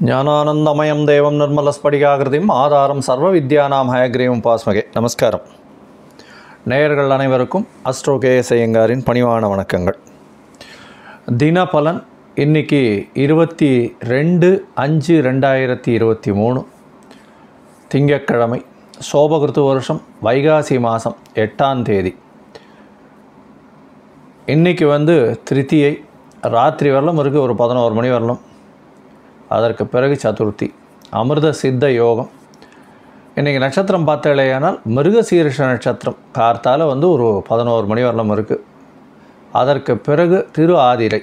ஞானானந்தமயம் தேவம் நிர்மலஸ்படிகாகிருதியும் ஆதாரம் சர்வ வித்யானாம் ஹயக்ரீவம் பாஸ்மகே நமஸ்காரம் நேயர்கள் அனைவருக்கும் அஸ்ட்ரோ கேஎஸ் ஐயங்காரின் பணிவான வணக்கங்கள் தினபலன் இன்னைக்கு இருபத்தி ரெண்டு அஞ்சு ரெண்டாயிரத்தி இருபத்தி மூணு திங்கட்கிழமை சோபகிருத்து வருஷம் வைகாசி மாதம் எட்டாம் தேதி இன்னைக்கு வந்து திருத்தியை ராத்திரி வரலும் இருக்குது ஒரு பதினோரு மணி வரலும் அதற்கு பிறகு சதுர்த்தி அமிர்த சித்த யோகம் இன்றைக்கி நட்சத்திரம் பார்த்தாலேயானால் மிருகசீரிஷ நட்சத்திரம் கார்த்தால வந்து ஒரு பதினோரு மணி வரலும் இருக்குது அதற்கு பிறகு திரு ஆதிரை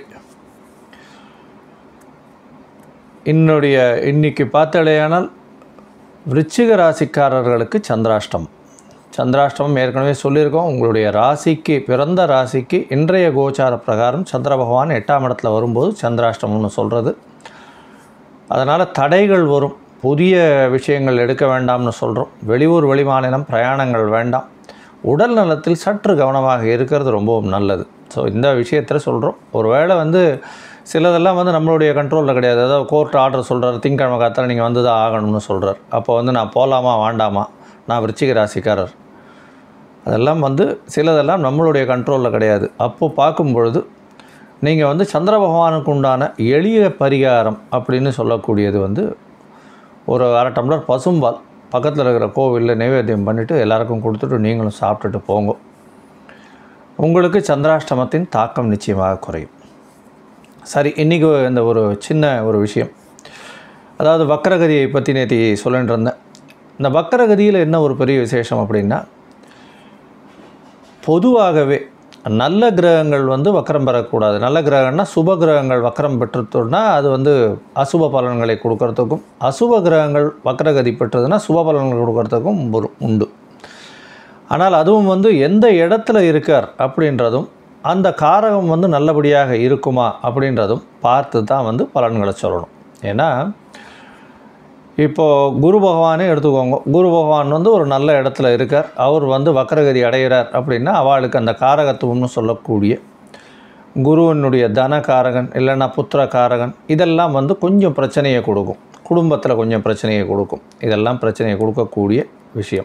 என்னுடைய இன்னைக்கு பார்த்தாலேயானால் விருச்சிக ராசிக்காரர்களுக்கு சந்திராஷ்டமம் சந்திராஷ்டமம் ஏற்கனவே சொல்லியிருக்கோம் உங்களுடைய ராசிக்கு பிறந்த ராசிக்கு இன்றைய கோச்சார பிரகாரம் சந்திர பகவான் எட்டாம் இடத்துல வரும்போது சந்திராஷ்டமம்னு சொல்கிறது அதனால் தடைகள் வரும் புதிய விஷயங்கள் எடுக்க வேண்டாம்னு சொல்கிறோம் வெளியூர் வெளிமாநிலம் பிரயாணங்கள் வேண்டாம் உடல் நலத்தில் சற்று கவனமாக இருக்கிறது ரொம்பவும் நல்லது ஸோ இந்த விஷயத்தில் சொல்கிறோம் ஒருவேளை வந்து சிலதெல்லாம் வந்து நம்மளுடைய கண்ட்ரோலில் கிடையாது அதாவது கோர்ட் ஆர்டர் சொல்கிறார் திங்கக்கிழமை காத்தால நீங்கள் வந்து தான் ஆகணும்னு சொல்கிறார் அப்போ வந்து நான் போகலாமா வேண்டாமா நான் விருச்சிக ராசிக்காரர் அதெல்லாம் வந்து சிலதெல்லாம் நம்மளுடைய கண்ட்ரோலில் கிடையாது அப்போ பார்க்கும் பொழுது நீங்கள் வந்து சந்திர பகவானுக்கு உண்டான எளிய பரிகாரம் அப்படின்னு சொல்லக்கூடியது வந்து ஒரு அரை டம்ளர் பசும்பால் பக்கத்தில் இருக்கிற கோவிலில் நைவேத்தியம் பண்ணிவிட்டு எல்லாருக்கும் கொடுத்துட்டு நீங்களும் சாப்பிட்டுட்டு போங்க உங்களுக்கு சந்திராஷ்டமத்தின் தாக்கம் நிச்சயமாக குறையும் சரி இன்றைக்கி இந்த ஒரு சின்ன ஒரு விஷயம் அதாவது வக்கரகதியை பற்றி நேற்று சொல்லிட்டு இருந்தேன் இந்த வக்கரகதியில் என்ன ஒரு பெரிய விசேஷம் அப்படின்னா பொதுவாகவே நல்ல கிரகங்கள் வந்து வக்கரம் பெறக்கூடாது நல்ல கிரகம்னா சுப கிரகங்கள் வக்கரம் பெற்றுட்டோம்னா அது வந்து அசுப பலன்களை கொடுக்கறதுக்கும் அசுப கிரகங்கள் வக்கரகதி பெற்றதுன்னா சுப பலன்கள் கொடுக்கறதுக்கும் ஒரு உண்டு ஆனால் அதுவும் வந்து எந்த இடத்துல இருக்கார் அப்படின்றதும் அந்த காரகம் வந்து நல்லபடியாக இருக்குமா அப்படின்றதும் பார்த்து தான் வந்து பலன்களை சொல்லணும் ஏன்னா இப்போது குரு பகவானே எடுத்துக்கோங்க குரு பகவான் வந்து ஒரு நல்ல இடத்துல இருக்கார் அவர் வந்து வக்கரகதி அடைகிறார் அப்படின்னா அவளுக்கு அந்த காரகத்துவம்னு சொல்லக்கூடிய குருவனுடைய தன காரகன் இல்லைன்னா புத்திர காரகன் இதெல்லாம் வந்து கொஞ்சம் பிரச்சனையை கொடுக்கும் குடும்பத்தில் கொஞ்சம் பிரச்சனையை கொடுக்கும் இதெல்லாம் பிரச்சனையை கொடுக்கக்கூடிய விஷயம்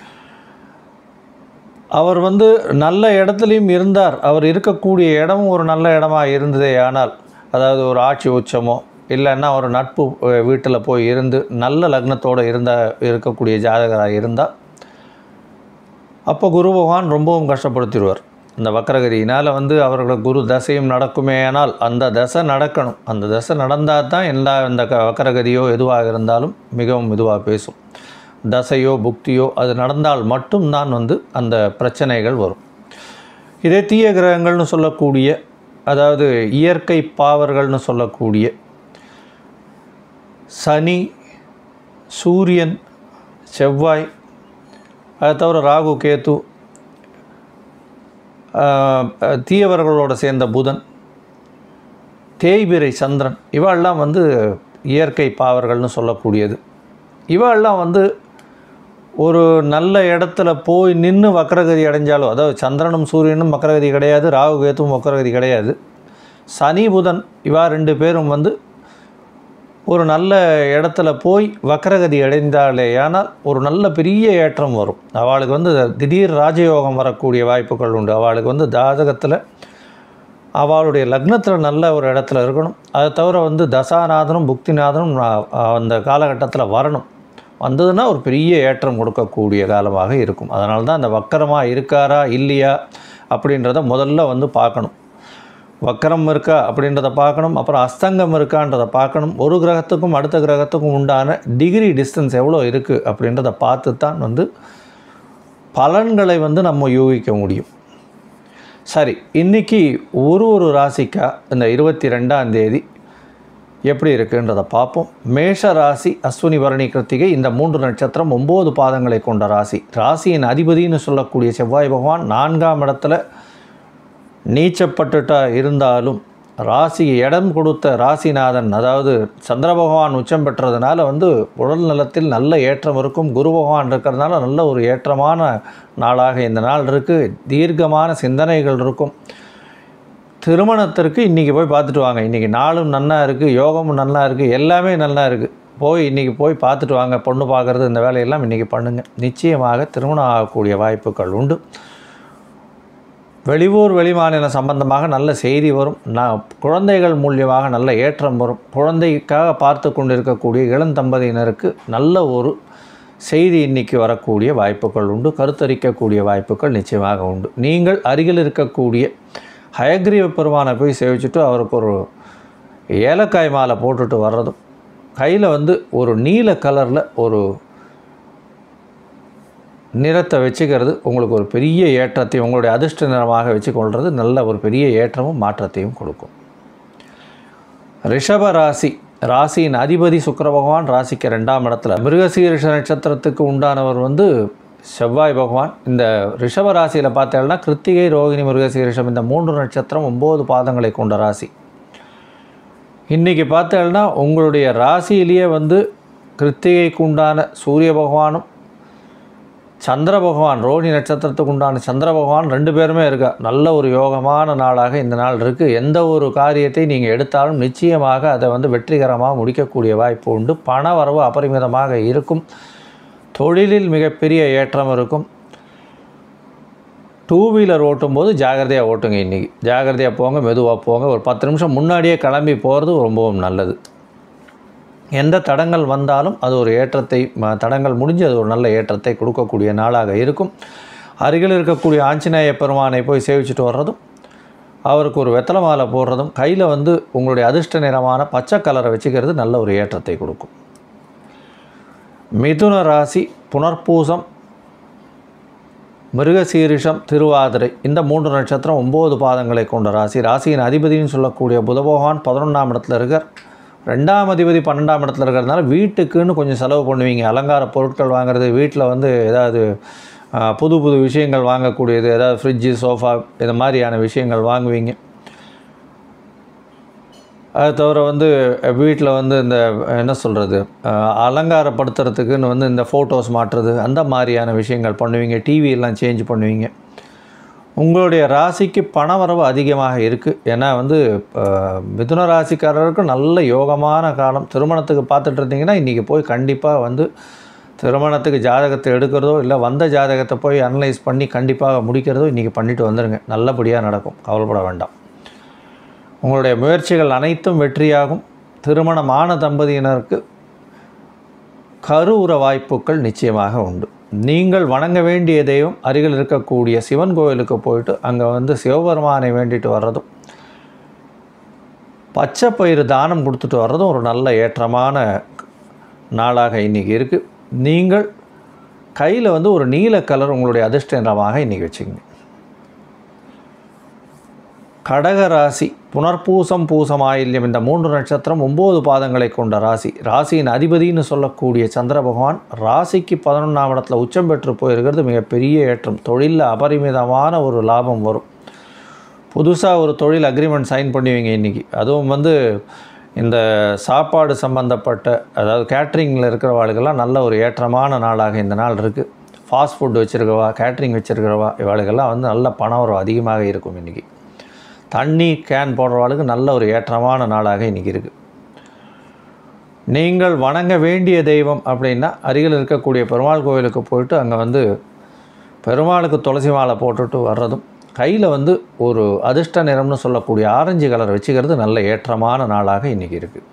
அவர் வந்து நல்ல இடத்துலையும் இருந்தார் அவர் இருக்கக்கூடிய இடமும் ஒரு நல்ல இடமா இருந்ததே ஆனால் அதாவது ஒரு ஆட்சி உச்சமோ இல்லைன்னா ஒரு நட்பு வீட்டில் போய் இருந்து நல்ல லக்னத்தோடு இருந்த இருக்கக்கூடிய ஜாதகராக இருந்தால் அப்போ குரு பகவான் ரொம்பவும் கஷ்டப்படுத்திடுவார் இந்த வக்கரகதியினால் வந்து அவர்களோட குரு தசையும் நடக்குமே ஆனால் அந்த தசை நடக்கணும் அந்த தசை நடந்தால் தான் எல்லா இந்த க வக்கரகதியோ எதுவாக இருந்தாலும் மிகவும் இதுவாக பேசும் தசையோ புக்தியோ அது நடந்தால் மட்டும்தான் வந்து அந்த பிரச்சனைகள் வரும் இதே தீய கிரகங்கள்னு சொல்லக்கூடிய அதாவது இயற்கை பாவர்கள்னு சொல்லக்கூடிய சனி சூரியன் செவ்வாய் அதை தவிர ராகு கேத்து தீயவர்களோட சேர்ந்த புதன் தேய்பிரை சந்திரன் இவாளெல்லாம் வந்து இயற்கை பாவர்கள்னு சொல்லக்கூடியது இவாளெல்லாம் வந்து ஒரு நல்ல இடத்துல போய் நின்று வக்கரகதி அடைஞ்சாலும் அதாவது சந்திரனும் சூரியனும் வக்கரகதி கிடையாது ராகு கேத்துவும் வக்கரகதி கிடையாது சனி புதன் இவா ரெண்டு பேரும் வந்து ஒரு நல்ல இடத்துல போய் வக்கரகதி அடைந்தாலேயானால் ஒரு நல்ல பெரிய ஏற்றம் வரும் அவளுக்கு வந்து திடீர் ராஜயோகம் வரக்கூடிய வாய்ப்புகள் உண்டு அவளுக்கு வந்து ஜாதகத்தில் அவளுடைய லக்னத்தில் நல்ல ஒரு இடத்துல இருக்கணும் அதை தவிர வந்து தசாநாதனும் புக்திநாதனும் அந்த காலகட்டத்தில் வரணும் வந்ததுன்னா ஒரு பெரிய ஏற்றம் கொடுக்கக்கூடிய காலமாக இருக்கும் அதனால தான் அந்த வக்கரமாக இருக்காரா இல்லையா அப்படின்றத முதல்ல வந்து பார்க்கணும் வக்கரம் இருக்கா அப்படின்றத பார்க்கணும் அப்புறம் அஸ்தங்கம் இருக்கான்றதை பார்க்கணும் ஒரு கிரகத்துக்கும் அடுத்த கிரகத்துக்கும் உண்டான டிகிரி டிஸ்டன்ஸ் எவ்வளோ இருக்குது அப்படின்றத பார்த்து தான் வந்து பலன்களை வந்து நம்ம யூகிக்க முடியும் சரி இன்றைக்கி ஒரு ஒரு ராசிக்கா இந்த இருபத்தி ரெண்டாம் தேதி எப்படி இருக்குன்றதை பார்ப்போம் மேஷ ராசி அஸ்வினி பரணி கிருத்திகை இந்த மூன்று நட்சத்திரம் ஒம்பது பாதங்களை கொண்ட ராசி ராசியின் அதிபதினு சொல்லக்கூடிய செவ்வாய் பகவான் நான்காம் இடத்துல நீச்சப்பட்டுட்டா இருந்தாலும் ராசி இடம் கொடுத்த ராசிநாதன் அதாவது சந்திர பகவான் உச்சம் பெற்றதுனால வந்து உடல் நலத்தில் நல்ல ஏற்றம் இருக்கும் குரு பகவான் இருக்கிறதுனால நல்ல ஒரு ஏற்றமான நாளாக இந்த நாள் இருக்குது தீர்க்கமான சிந்தனைகள் இருக்கும் திருமணத்திற்கு இன்றைக்கி போய் பார்த்துட்டு வாங்க இன்றைக்கி நாளும் நல்லா இருக்குது யோகமும் நல்லா இருக்குது எல்லாமே நல்லா இருக்குது போய் இன்றைக்கி போய் பார்த்துட்டு வாங்க பொண்ணு பார்க்குறது இந்த வேலையெல்லாம் இன்றைக்கி பண்ணுங்கள் நிச்சயமாக திருமணம் ஆகக்கூடிய வாய்ப்புகள் உண்டு வெளியூர் வெளிமாநிலம் சம்பந்தமாக நல்ல செய்தி வரும் நான் குழந்தைகள் மூலியமாக நல்ல ஏற்றம் வரும் குழந்தைக்காக பார்த்து கொண்டிருக்கக்கூடிய இளந்தம்பதியினருக்கு நல்ல ஒரு செய்தி இன்னைக்கு வரக்கூடிய வாய்ப்புகள் உண்டு கருத்தரிக்கக்கூடிய வாய்ப்புகள் நிச்சயமாக உண்டு நீங்கள் அருகில் இருக்கக்கூடிய ஹயக்ரீவ பெருமானை போய் சேவிச்சுட்டு அவருக்கு ஒரு ஏலக்காய் மாலை போட்டுட்டு வர்றதும் கையில் வந்து ஒரு நீல கலரில் ஒரு நிறத்தை வச்சுக்கிறது உங்களுக்கு ஒரு பெரிய ஏற்றத்தையும் உங்களுடைய அதிர்ஷ்ட நிறமாக வச்சுக்கொள்வது நல்ல ஒரு பெரிய ஏற்றமும் மாற்றத்தையும் கொடுக்கும் ரிஷப ராசி ராசியின் அதிபதி சுக்கிர பகவான் ராசிக்கு ரெண்டாம் இடத்துல மிருகசீரிஷ நட்சத்திரத்துக்கு உண்டானவர் வந்து செவ்வாய் பகவான் இந்த ரிஷப ராசியில் பார்த்தீங்கன்னா கிருத்திகை ரோகிணி மிருகசீரிஷம் இந்த மூன்று நட்சத்திரம் ஒம்பது பாதங்களை கொண்ட ராசி இன்றைக்கி பார்த்தேன்னா உங்களுடைய ராசியிலேயே வந்து கிருத்திகைக்கு உண்டான சூரிய பகவானும் சந்திர பகவான் ரோஹிணி நட்சத்திரத்துக்கு உண்டான சந்திர பகவான் ரெண்டு பேருமே இருக்கா நல்ல ஒரு யோகமான நாளாக இந்த நாள் இருக்குது எந்த ஒரு காரியத்தை நீங்கள் எடுத்தாலும் நிச்சயமாக அதை வந்து வெற்றிகரமாக முடிக்கக்கூடிய வாய்ப்பு உண்டு பண வரவு அபரிமிதமாக இருக்கும் தொழிலில் மிகப்பெரிய ஏற்றம் இருக்கும் டூ வீலர் ஓட்டும்போது ஜாகிரதையாக ஓட்டுங்க இன்றைக்கி ஜாகிரதையாக போங்க மெதுவாக போங்க ஒரு பத்து நிமிஷம் முன்னாடியே கிளம்பி போகிறது ரொம்பவும் நல்லது எந்த தடங்கள் வந்தாலும் அது ஒரு ஏற்றத்தை ம- தடங்கள் முடிஞ்சு அது ஒரு நல்ல ஏற்றத்தை கொடுக்கக்கூடிய நாளாக இருக்கும் அருகில் இருக்கக்கூடிய ஆஞ்சநேய பெருமானை போய் சேவிச்சுட்டு வர்றதும் அவருக்கு ஒரு வெத்தலை மாலை போடுறதும் கையில் வந்து உங்களுடைய அதிர்ஷ்ட நிறமான பச்சை கலரை வச்சுக்கிறது நல்ல ஒரு ஏற்றத்தை கொடுக்கும் மிதுன ராசி புனர்பூசம் மிருகசீரிஷம் திருவாதிரை இந்த மூன்று நட்சத்திரம் ஒம்பது பாதங்களை கொண்ட ராசி ராசியின் அதிபதினு சொல்லக்கூடிய புத பகவான் பதினொன்றாம் இடத்துல இருக்கார் ரெண்டாம் அதிபதி பன்னெண்டாம் இடத்துல இருக்கிறதுனால வீட்டுக்குன்னு கொஞ்சம் செலவு பண்ணுவீங்க அலங்கார பொருட்கள் வாங்குறது வீட்டில் வந்து ஏதாவது ஆ, புது புது விஷயங்கள் வாங்கக்கூடியது ஏதாவது ஃப்ரிட்ஜு சோஃபா இது மாதிரியான விஷயங்கள் வாங்குவீங்க அது தவிர வந்து வீட்டில் வந்து இந்த என்ன சொல்கிறது அலங்காரப்படுத்துறதுக்குன்னு வந்து இந்த ஃபோட்டோஸ் மாட்டுறது அந்த மாதிரியான விஷயங்கள் பண்ணுவீங்க டிவி எல்லாம் சேஞ்ச் பண்ணுவீங்க உங்களுடைய ராசிக்கு பணவரவு அதிகமாக இருக்குது ஏன்னா வந்து அஹ், மிதுன ராசிக்காரருக்கு நல்ல யோகமான காலம் திருமணத்துக்கு பார்த்துட்டு இருந்தீங்கன்னா இன்றைக்கி போய் கண்டிப்பாக வந்து திருமணத்துக்கு ஜாதகத்தை எடுக்கிறதோ இல்லை வந்த ஜாதகத்தை போய் அனலைஸ் பண்ணி கண்டிப்பாக முடிக்கிறதோ இன்றைக்கி பண்ணிட்டு வந்துடுங்க நல்லபடியாக நடக்கும் கவலைப்பட வேண்டாம் உங்களுடைய முயற்சிகள் அனைத்தும் வெற்றியாகும் திருமணமான தம்பதியினருக்கு கருவுற வாய்ப்புகள் நிச்சயமாக உண்டு நீங்கள் வணங்க வேண்டிய தெய்வம் அருகில் இருக்கக்கூடிய சிவன் கோயிலுக்கு போயிட்டு அங்கே வந்து சிவபெருமானை வேண்டிட்டு வர்றதும் பச்சை பயிறு தானம் கொடுத்துட்டு வர்றதும் ஒரு நல்ல ஏற்றமான நாளாக இன்றைக்கி இருக்குது நீங்கள் கையில் வந்து ஒரு நீல கலர் உங்களுடைய அதிர்ஷ்ட நிறமாக இன்றைக்கி வச்சுக்கோங்க கடக ராசி புனர்பூசம் பூசம் ஆயில்யம் இந்த மூன்று நட்சத்திரம் ஒம்பது பாதங்களை கொண்ட ராசி ராசியின் அதிபதின்னு சொல்லக்கூடிய சந்திர பகவான் ராசிக்கு பதினொன்றாம் இடத்துல உச்சம் பெற்று போயிருக்கிறது மிகப்பெரிய ஏற்றம் தொழிலில் அபரிமிதமான ஒரு லாபம் வரும் புதுசாக ஒரு தொழில் அக்ரிமெண்ட் சைன் பண்ணுவீங்க இன்றைக்கி அதுவும் வந்து இந்த சாப்பாடு சம்மந்தப்பட்ட அதாவது கேட்ரிங்கில் இருக்கிறவாளுக்கெல்லாம் நல்ல ஒரு ஏற்றமான நாளாக இந்த நாள் இருக்குது ஃபாஸ்ட் ஃபுட் வச்சுருக்கவா கேட்ரிங் வச்சுருக்கிறவா இவாளுக்கெல்லாம் வந்து நல்ல பணம் வரும் அதிகமாக இருக்கும் இன்றைக்கி தண்ணி கேன் போடுறவாளுக்கு நல்ல ஒரு ஏற்றமான நாளாக இன்றைக்கி இருக்குது நீங்கள் வணங்க வேண்டிய தெய்வம் அப்படின்னா அருகில் இருக்கக்கூடிய பெருமாள் கோவிலுக்கு போயிட்டு அங்கே வந்து பெருமாளுக்கு துளசி மாலை போட்டுட்டு வர்றதும் கையில் வந்து ஒரு அதிர்ஷ்ட நிறம்னு சொல்லக்கூடிய ஆரஞ்சு கலர் வச்சுக்கிறது நல்ல ஏற்றமான நாளாக இன்றைக்கி இருக்குது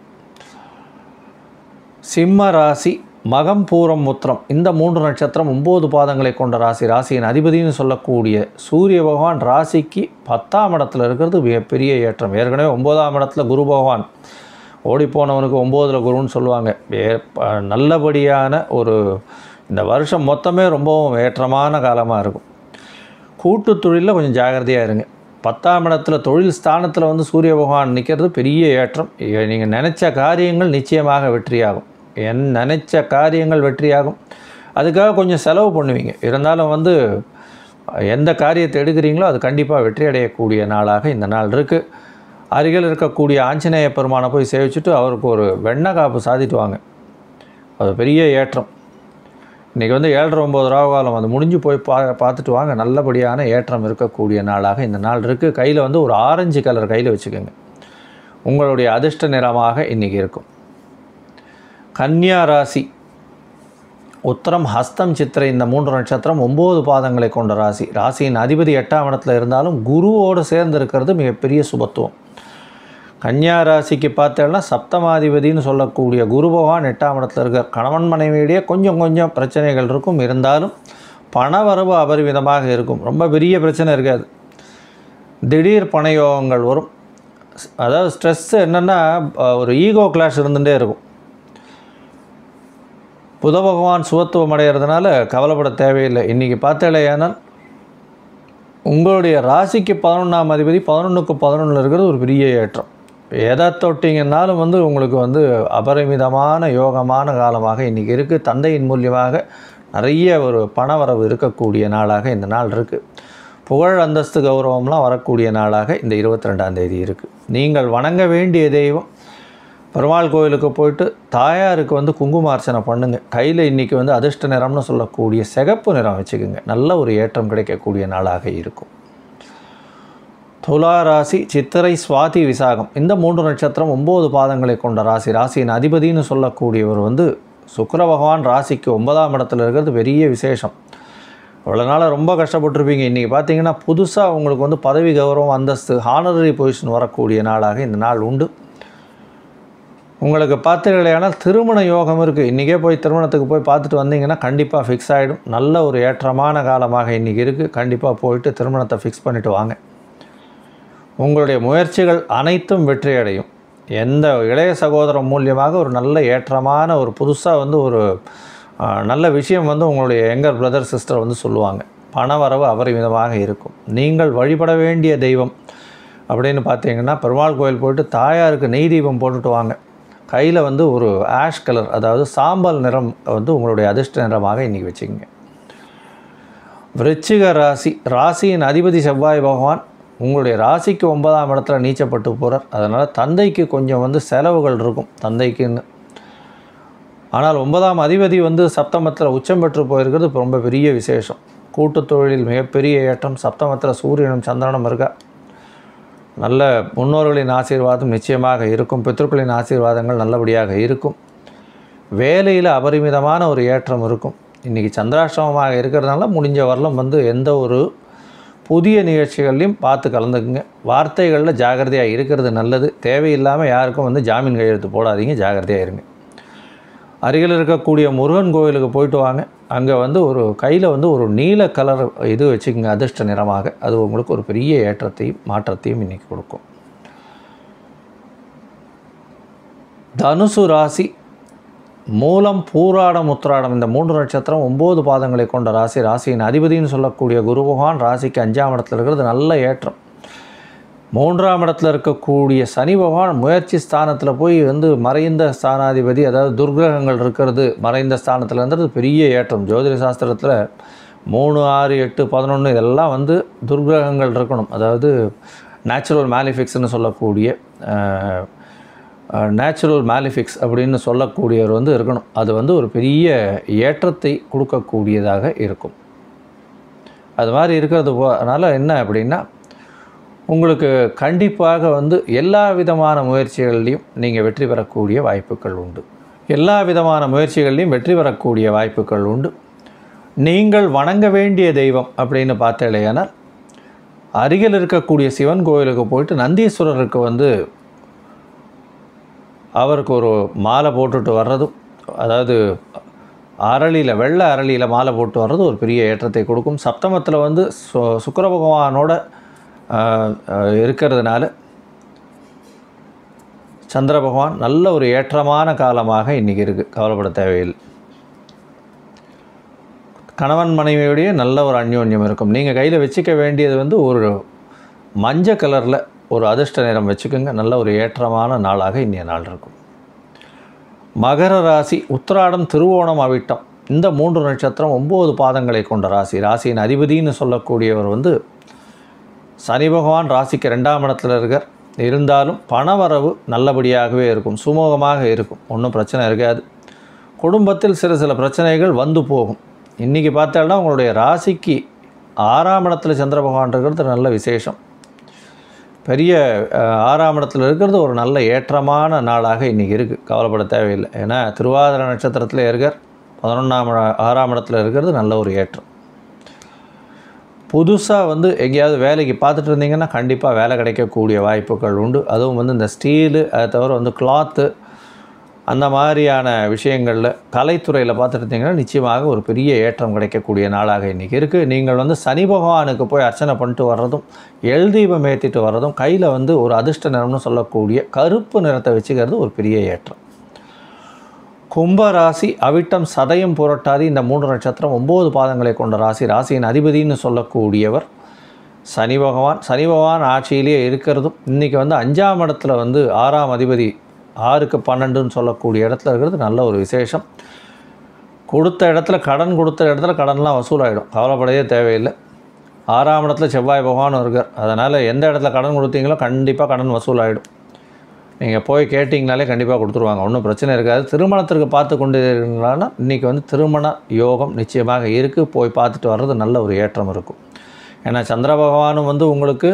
சிம்ம ராசி மகம் பூரம் முத்திரம் இந்த மூன்று நட்சத்திரம் ஒம்பது பாதங்களை கொண்ட ராசி ராசியின் அதிபதினு சொல்லக்கூடிய சூரிய பகவான் ராசிக்கு பத்தாம் இடத்துல இருக்கிறது மிகப்பெரிய ஏற்றம் ஏற்கனவே ஒம்போதாம் இடத்துல குரு பகவான் ஓடிப்போனவனுக்கு ஒம்போதில் குருன்னு சொல்லுவாங்க ஏ ப- நல்லபடியான ஒரு இந்த வருஷம் மொத்தமே ரொம்பவும் ஏற்றமான காலமாக இருக்கும் கூட்டு தொழிலில் கொஞ்சம் ஜாகிரதையாக இருங்க பத்தாம் இடத்துல தொழில் ஸ்தானத்தில் வந்து சூரிய பகவான் நிற்கிறது பெரிய ஏற்றம் நீங்கள் நினச்ச காரியங்கள் நிச்சயமாக வெற்றியாகும் என் நினச்ச காரியங்கள் வெற்றியாகும் அதுக்காக கொஞ்சம் செலவு பண்ணுவீங்க இருந்தாலும் வந்து எந்த காரியத்தை எடுக்கிறீங்களோ அது கண்டிப்பாக வெற்றி அடையக்கூடிய நாளாக இந்த நாள் இருக்குது அருகில் இருக்கக்கூடிய ஆஞ்சநேய பெருமானை போய் சேவிச்சுட்டு அவருக்கு ஒரு வெண்ணெய் காப்பு சாதிட்டு வாங்க அது பெரிய ஏற்றம் இன்றைக்கி வந்து ஏழரை ஒம்பது ரூபா காலம் அது முடிஞ்சு போய் பா பார்த்துட்டு வாங்க நல்லபடியான ஏற்றம் இருக்கக்கூடிய நாளாக இந்த நாள் இருக்குது கையில் வந்து ஒரு ஆரஞ்சு கலர் கையில் வச்சுக்கோங்க உங்களுடைய அதிர்ஷ்ட நிறமாக இன்றைக்கி இருக்கும் கன்னியா ராசி உத்தரம் ஹஸ்தம் சித்திரை இந்த மூன்று நட்சத்திரம் ஒம்பது பாதங்களை கொண்ட ராசி ராசியின் அதிபதி எட்டாம் இடத்துல இருந்தாலும் குருவோடு சேர்ந்து இருக்கிறது மிகப்பெரிய சுபத்துவம் கன்னியா ராசிக்கு பார்த்தேன்னா சப்தமாதிபதினு சொல்லக்கூடிய குரு பகவான் எட்டாம் இடத்துல இருக்க கணவன் மனைவியிடையே கொஞ்சம் கொஞ்சம் பிரச்சனைகள் இருக்கும் இருந்தாலும் பணவரவு அபரிமிதமாக இருக்கும் ரொம்ப பெரிய பிரச்சனை இருக்காது திடீர் பணயோகங்கள் வரும் அதாவது ஸ்ட்ரெஸ் என்னென்னா ஒரு ஈகோ கிளாஷ் இருந்துகிட்டே இருக்கும் புத பகவான் சுபத்துவம் அடைகிறதுனால கவலைப்பட தேவையில்லை இன்றைக்கி பார்த்தேலையானால் உங்களுடைய ராசிக்கு பதினொன்றாம் அதிபதி பதினொன்றுக்கு பதினொன்றில் இருக்கிறது ஒரு பெரிய ஏற்றம் எதை தொட்டிங்கன்னாலும் வந்து உங்களுக்கு வந்து அபரிமிதமான யோகமான காலமாக இன்றைக்கி இருக்குது தந்தையின் மூலியமாக நிறைய ஒரு பணவரவு இருக்கக்கூடிய நாளாக இந்த நாள் இருக்குது புகழ் அந்தஸ்து கௌரவம்லாம் வரக்கூடிய நாளாக இந்த இருபத்தி ரெண்டாம் தேதி இருக்குது நீங்கள் வணங்க வேண்டிய தெய்வம் பெருமாள் கோயிலுக்கு போயிட்டு தாயாருக்கு வந்து குங்குமார்ச்சனை பண்ணுங்கள் கையில் இன்றைக்கி வந்து அதிர்ஷ்ட நிறம்னு சொல்லக்கூடிய சிகப்பு நிறம் வச்சுக்கோங்க நல்ல ஒரு ஏற்றம் கிடைக்கக்கூடிய நாளாக இருக்கும் துலா ராசி சித்திரை சுவாதி விசாகம் இந்த மூன்று நட்சத்திரம் ஒம்பது பாதங்களை கொண்ட ராசி ராசியின் அதிபதினு சொல்லக்கூடியவர் வந்து சுக்கிர பகவான் ராசிக்கு ஒன்பதாம் இடத்துல இருக்கிறது பெரிய விசேஷம் இவ்வளோ நாளாக ரொம்ப கஷ்டப்பட்டிருப்பீங்க இன்றைக்கி பார்த்தீங்கன்னா புதுசாக உங்களுக்கு வந்து பதவி கௌரவம் அந்தஸ்து ஹானரரி பொசிஷன் வரக்கூடிய நாளாக இந்த நாள் உண்டு உங்களுக்கு பார்த்தீங்களேனால் திருமண யோகம் இருக்குது இன்றைக்கே போய் திருமணத்துக்கு போய் பார்த்துட்டு வந்தீங்கன்னா கண்டிப்பாக ஃபிக்ஸ் ஆகிடும் நல்ல ஒரு ஏற்றமான காலமாக இன்றைக்கி இருக்குது கண்டிப்பாக போயிட்டு திருமணத்தை ஃபிக்ஸ் பண்ணிவிட்டு வாங்க உங்களுடைய முயற்சிகள் அனைத்தும் வெற்றி அடையும் எந்த இளைய சகோதரம் மூலியமாக ஒரு நல்ல ஏற்றமான ஒரு புதுசாக வந்து ஒரு ஆ, நல்ல விஷயம் வந்து உங்களுடைய எங்கர் பிரதர் சிஸ்டர் வந்து சொல்லுவாங்க பணவரவு அபரிமிதமாக இருக்கும் நீங்கள் வழிபட வேண்டிய தெய்வம் அப்படின்னு பார்த்தீங்கன்னா பெருமாள் கோயில் போயிட்டு தாயாருக்கு நெய் தீபம் போட்டுட்டு வாங்க கையில் வந்து ஒரு ஆஷ் கலர் அதாவது சாம்பல் நிறம் வந்து உங்களுடைய அதிர்ஷ்ட நிறமாக இன்றைக்கி வச்சுக்கோங்க விருச்சிக ராசி ராசியின் அதிபதி செவ்வாய் பகவான் உங்களுடைய ராசிக்கு ஒன்பதாம் இடத்துல நீச்சப்பட்டு போகிறார் அதனால் தந்தைக்கு கொஞ்சம் வந்து செலவுகள் இருக்கும் தந்தைக்குன்னு ஆனால் ஒன்பதாம் அதிபதி வந்து சப்தமத்தில் உச்சம் பெற்று போயிருக்கிறது இப்ப ரொம்ப பெரிய விசேஷம் கூட்டுத் தொழிலில் மிகப்பெரிய ஏற்றம் சப்தமத்தில் சூரியனும் சந்திரனும் இருக்கா நல்ல முன்னோர்களின் ஆசீர்வாதம் நிச்சயமாக இருக்கும் பித்ருக்களின் ஆசீர்வாதங்கள் நல்லபடியாக இருக்கும் வேலையில் அபரிமிதமான ஒரு ஏற்றம் இருக்கும் இன்றைக்கி சந்திராஷ்டமமாக இருக்கிறதுனால முடிஞ்ச வரலும் வந்து எந்த ஒரு புதிய நிகழ்ச்சிகள்லையும் பார்த்து கலந்துக்குங்க வார்த்தைகளில் ஜாகிரதையாக இருக்கிறது நல்லது தேவையில்லாமல் யாருக்கும் வந்து ஜாமீன் கையெழுத்து போடாதீங்க ஜாகிரதையாக இருங்க அருகில் இருக்கக்கூடிய முருகன் கோயிலுக்கு போயிட்டு வாங்க அங்கே வந்து ஒரு கையில் வந்து ஒரு நீல கலர் இது வச்சுக்கோங்க அதிர்ஷ்ட நிறமாக அது உங்களுக்கு ஒரு பெரிய ஏற்றத்தையும் மாற்றத்தையும் இன்றைக்கி கொடுக்கும் தனுசு ராசி மூலம் பூராடம் உத்திராடம் இந்த மூன்று நட்சத்திரம் ஒம்பது பாதங்களை கொண்ட ராசி ராசியின் அதிபதின்னு சொல்லக்கூடிய குரு பகவான் ராசிக்கு அஞ்சாம் இடத்துல இருக்கிறது நல்ல ஏற்றம் மூன்றாம் இடத்துல இருக்கக்கூடிய சனி பகவான் முயற்சி ஸ்தானத்தில் போய் வந்து மறைந்த ஸ்தானாதிபதி அதாவது துர்கிரகங்கள் இருக்கிறது மறைந்த ஸ்தானத்தில் இருந்தது பெரிய ஏற்றம் ஜோதிட சாஸ்திரத்தில் மூணு ஆறு எட்டு பதினொன்று இதெல்லாம் வந்து துர்கிரகங்கள் இருக்கணும் அதாவது நேச்சுரல் மேலிஃபிக்ஸ்னு சொல்லக்கூடிய நேச்சுரல் மேலிஃபிக்ஸ் அப்படின்னு சொல்லக்கூடியவர் வந்து இருக்கணும் அது வந்து ஒரு பெரிய ஏற்றத்தை கொடுக்கக்கூடியதாக இருக்கும் அது மாதிரி இருக்கிறது போ- அதனால என்ன அப்படின்னா உங்களுக்கு கண்டிப்பாக வந்து எல்லா விதமான முயற்சிகள்லையும் நீங்கள் வெற்றி பெறக்கூடிய வாய்ப்புகள் உண்டு எல்லா விதமான முயற்சிகள்லையும் வெற்றி பெறக்கூடிய வாய்ப்புகள் உண்டு நீங்கள் வணங்க வேண்டிய தெய்வம் அப்படின்னு பார்த்தேலையானால் அருகில் இருக்கக்கூடிய சிவன் கோயிலுக்கு போயிட்டு நந்தீஸ்வரருக்கு வந்து அவருக்கு ஒரு மாலை போட்டுட்டு வர்றதும் அதாவது அரளியில் வெள்ளை அரளியில் மாலை போட்டு வர்றது ஒரு பெரிய ஏற்றத்தை கொடுக்கும் சப்தமத்தில் வந்து சு சுக்கிர பகவானோட ஆஹ், ஆஹ், இருக்கிறதுனால சந்திர பகவான் நல்ல ஒரு ஏற்றமான காலமாக இன்றைக்கி இருக்குது கவலைப்பட தேவையில்லை கணவன் மனைவியோடைய நல்ல ஒரு அந்யோன்யம் இருக்கும் நீங்கள் கையில் வச்சுக்க வேண்டியது வந்து ஒரு மஞ்சள் கலரில் ஒரு அதிர்ஷ்ட நிறம் வச்சுக்கோங்க நல்ல ஒரு ஏற்றமான நாளாக இன்றைய நாள் இருக்கும் மகர ராசி உத்திராடம் திருவோணம் அவிட்டம் இந்த மூன்று நட்சத்திரம் ஒம்பது பாதங்களை கொண்ட ராசி ராசியின் அதிபதின்னு சொல்லக்கூடியவர் வந்து சனி பகவான் ராசிக்கு ரெண்டாம் இடத்துல இருக்கார் இருந்தாலும் பணவரவு நல்லபடியாகவே இருக்கும் சுமூகமாக இருக்கும் ஒன்றும் பிரச்சனை இருக்காது குடும்பத்தில் சில சில பிரச்சனைகள் வந்து போகும் இன்றைக்கி பார்த்தாலும் உங்களுடைய ராசிக்கு ஆறாம் இடத்துல சந்திர பகவான் இருக்கிறது நல்ல விசேஷம் பெரிய அஹ், ஆறாம் இடத்துல இருக்கிறது ஒரு நல்ல ஏற்றமான நாளாக இன்றைக்கி இருக்குது கவலைப்பட தேவையில்லை ஏன்னா திருவாதிரை நட்சத்திரத்தில் இருக்கார் பதினொன்றாம் ஆறாம் இடத்துல இருக்கிறது நல்ல ஒரு ஏற்றம் புதுசாக வந்து எங்கேயாவது வேலைக்கு பார்த்துட்டு இருந்தீங்கன்னா கண்டிப்பாக வேலை கிடைக்கக்கூடிய வாய்ப்புகள் உண்டு அதுவும் வந்து இந்த ஸ்டீலு அதை தவிர வந்து கிளாத்து அந்த மாதிரியான விஷயங்களில் கலைத்துறையில் பார்த்துட்டு இருந்தீங்கன்னா நிச்சயமாக ஒரு பெரிய ஏற்றம் கிடைக்கக்கூடிய நாளாக இன்றைக்கி இருக்குது நீங்கள் வந்து சனி பகவானுக்கு போய் அர்ச்சனை பண்ணிட்டு வர்றதும் எல் தீபம் ஏற்றிட்டு வர்றதும் கையில் வந்து ஒரு அதிர்ஷ்ட நிறம்னு சொல்லக்கூடிய கருப்பு நிறத்தை வச்சுக்கிறது ஒரு பெரிய ஏற்றம் கும்ப ராசி அவிட்டம் சதயம் புரட்டாதி இந்த மூன்று நட்சத்திரம் ஒம்பது பாதங்களை கொண்ட ராசி ராசியின் அதிபதின்னு சொல்லக்கூடியவர் சனி பகவான் சனி பகவான் ஆட்சியிலேயே இருக்கிறதும் இன்றைக்கி வந்து அஞ்சாம் இடத்துல வந்து ஆறாம் அதிபதி ஆறுக்கு பன்னெண்டுன்னு சொல்லக்கூடிய இடத்துல இருக்கிறது நல்ல ஒரு விசேஷம் கொடுத்த இடத்துல கடன் கொடுத்த இடத்துல கடன்லாம் வசூலாகிடும் கவலைப்படவே தேவையில்லை ஆறாம் இடத்துல செவ்வாய் பகவானும் இருக்கார் அதனால் எந்த இடத்துல கடன் கொடுத்தீங்களோ கண்டிப்பாக கடன் வசூலாகிடும் நீங்கள் போய் கேட்டிங்கனாலே கண்டிப்பாக கொடுத்துருவாங்க ஒன்றும் பிரச்சனை இருக்காது திருமணத்திற்கு பார்த்து கொண்டு இருக்கீங்களான்னா இன்றைக்கி வந்து திருமண யோகம் நிச்சயமாக இருக்குது போய் பார்த்துட்டு வர்றது நல்ல ஒரு ஏற்றம் இருக்கும் ஏன்னா சந்திர பகவானும் வந்து உங்களுக்கு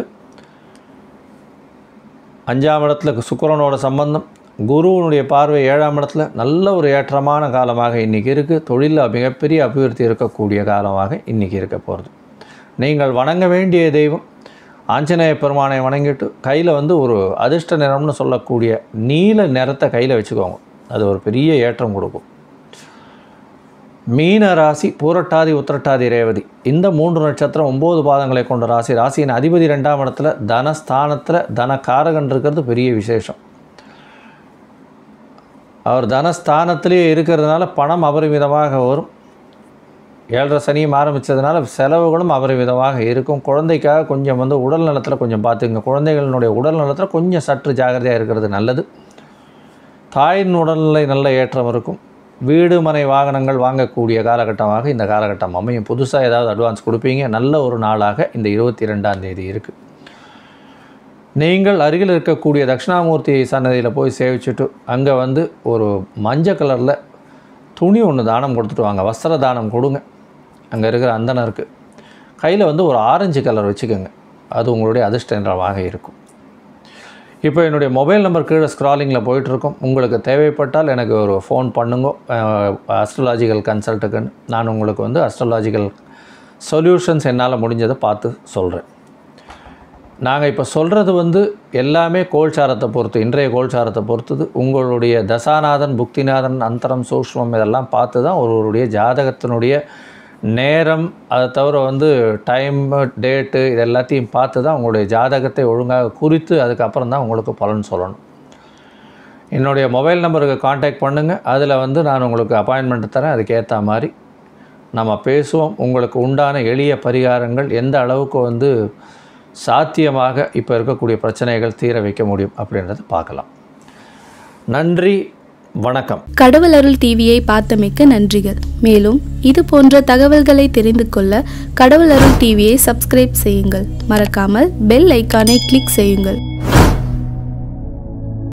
அஞ்சாம் இடத்துல சுக்கிரனோட சம்பந்தம் குருவனுடைய பார்வை ஏழாம் இடத்துல நல்ல ஒரு ஏற்றமான காலமாக இன்றைக்கி இருக்குது தொழிலில் மிகப்பெரிய அபிவிருத்தி இருக்கக்கூடிய காலமாக இன்றைக்கி இருக்க போகிறது நீங்கள் வணங்க வேண்டிய தெய்வம் ஆஞ்சநேய பெருமானை வணங்கிட்டு கையில் வந்து ஒரு அதிர்ஷ்ட நிறம்னு சொல்லக்கூடிய நீல நிறத்தை கையில் வச்சுக்கோங்க அது ஒரு பெரிய ஏற்றம் கொடுக்கும் மீன ராசி பூரட்டாதி உத்திரட்டாதி ரேவதி இந்த மூன்று நட்சத்திரம் ஒம்பது பாதங்களை கொண்ட ராசி ராசியின் அதிபதி ரெண்டாம் இடத்துல தனஸ்தானத்தில் தனக்காரகன் இருக்கிறது பெரிய விசேஷம் அவர் தனஸ்தானத்திலேயே இருக்கிறதுனால பணம் அபரிமிதமாக வரும் ஏழரை சனியும் ஆரம்பித்ததுனால செலவுகளும் அபரிமிதமாக இருக்கும் குழந்தைக்காக கொஞ்சம் வந்து உடல் நலத்தில் கொஞ்சம் பார்த்துங்க குழந்தைகளினுடைய உடல் நலத்தில் கொஞ்சம் சற்று ஜாகிரதையாக இருக்கிறது நல்லது தாயின் உடல்நிலை நல்ல ஏற்றம் இருக்கும் வீடு மனை வாகனங்கள் வாங்கக்கூடிய காலகட்டமாக இந்த காலகட்டம் அமையும் புதுசாக ஏதாவது அட்வான்ஸ் கொடுப்பீங்க நல்ல ஒரு நாளாக இந்த இருபத்தி ரெண்டாம் தேதி இருக்குது நீங்கள் அருகில் இருக்கக்கூடிய தட்சிணாமூர்த்தி சன்னதியில் போய் சேவிச்சுட்டு அங்கே வந்து ஒரு மஞ்சள் கலரில் துணி ஒன்று தானம் கொடுத்துட்டு வாங்க வஸ்திர தானம் கொடுங்க அங்கே இருக்கிற அந்தனருக்கு கையில் வந்து ஒரு ஆரஞ்சு கலர் வச்சுக்கோங்க அது உங்களுடைய அதிர்ஷ்ட நிறமாக இருக்கும் இப்போ என்னுடைய மொபைல் நம்பர் கீழே ஸ்க்ராலிங்கில் போயிட்டுருக்கோம் உங்களுக்கு தேவைப்பட்டால் எனக்கு ஒரு ஃபோன் பண்ணுங்க அஸ்ட்ராலாஜிக்கல் கன்சல்ட்டுக்குன்னு நான் உங்களுக்கு வந்து அஸ்ட்ராலாஜிக்கல் சொல்யூஷன்ஸ் என்னால் முடிஞ்சதை பார்த்து சொல்கிறேன் நாங்கள் இப்போ சொல்கிறது வந்து எல்லாமே கோல்சாரத்தை பொறுத்து இன்றைய கோல்சாரத்தை பொறுத்தது உங்களுடைய தசாநாதன் புக்திநாதன் அந்தரம் சூக்ஷ்மம் இதெல்லாம் பார்த்து தான் ஒருவருடைய ஜாதகத்தினுடைய நேரம் அதை தவிர வந்து டைம் டேட்டு இது எல்லாத்தையும் பார்த்து தான் உங்களுடைய ஜாதகத்தை ஒழுங்காக குறித்து அதுக்கப்புறம் தான் உங்களுக்கு பலன் சொல்லணும் என்னுடைய மொபைல் நம்பருக்கு காண்டாக்ட் பண்ணுங்கள் அதில் வந்து நான் உங்களுக்கு அப்பாயின்மெண்ட் தரேன் அதுக்கேற்ற மாதிரி நம்ம பேசுவோம் உங்களுக்கு உண்டான எளிய பரிகாரங்கள் எந்த அளவுக்கு வந்து சாத்தியமாக இப்போ இருக்கக்கூடிய பிரச்சனைகள் தீர வைக்க முடியும் அப்படின்றத பார்க்கலாம் நன்றி வணக்கம் கடவுள் அருள் டிவியை பார்த்தமைக்க நன்றிகள் மேலும் இது போன்ற தகவல்களை தெரிந்து கொள்ள கடவுள் அருள் டிவியை சப்ஸ்கிரைப் செய்யுங்கள் மறக்காமல் பெல் ஐக்கானை கிளிக் செய்யுங்கள்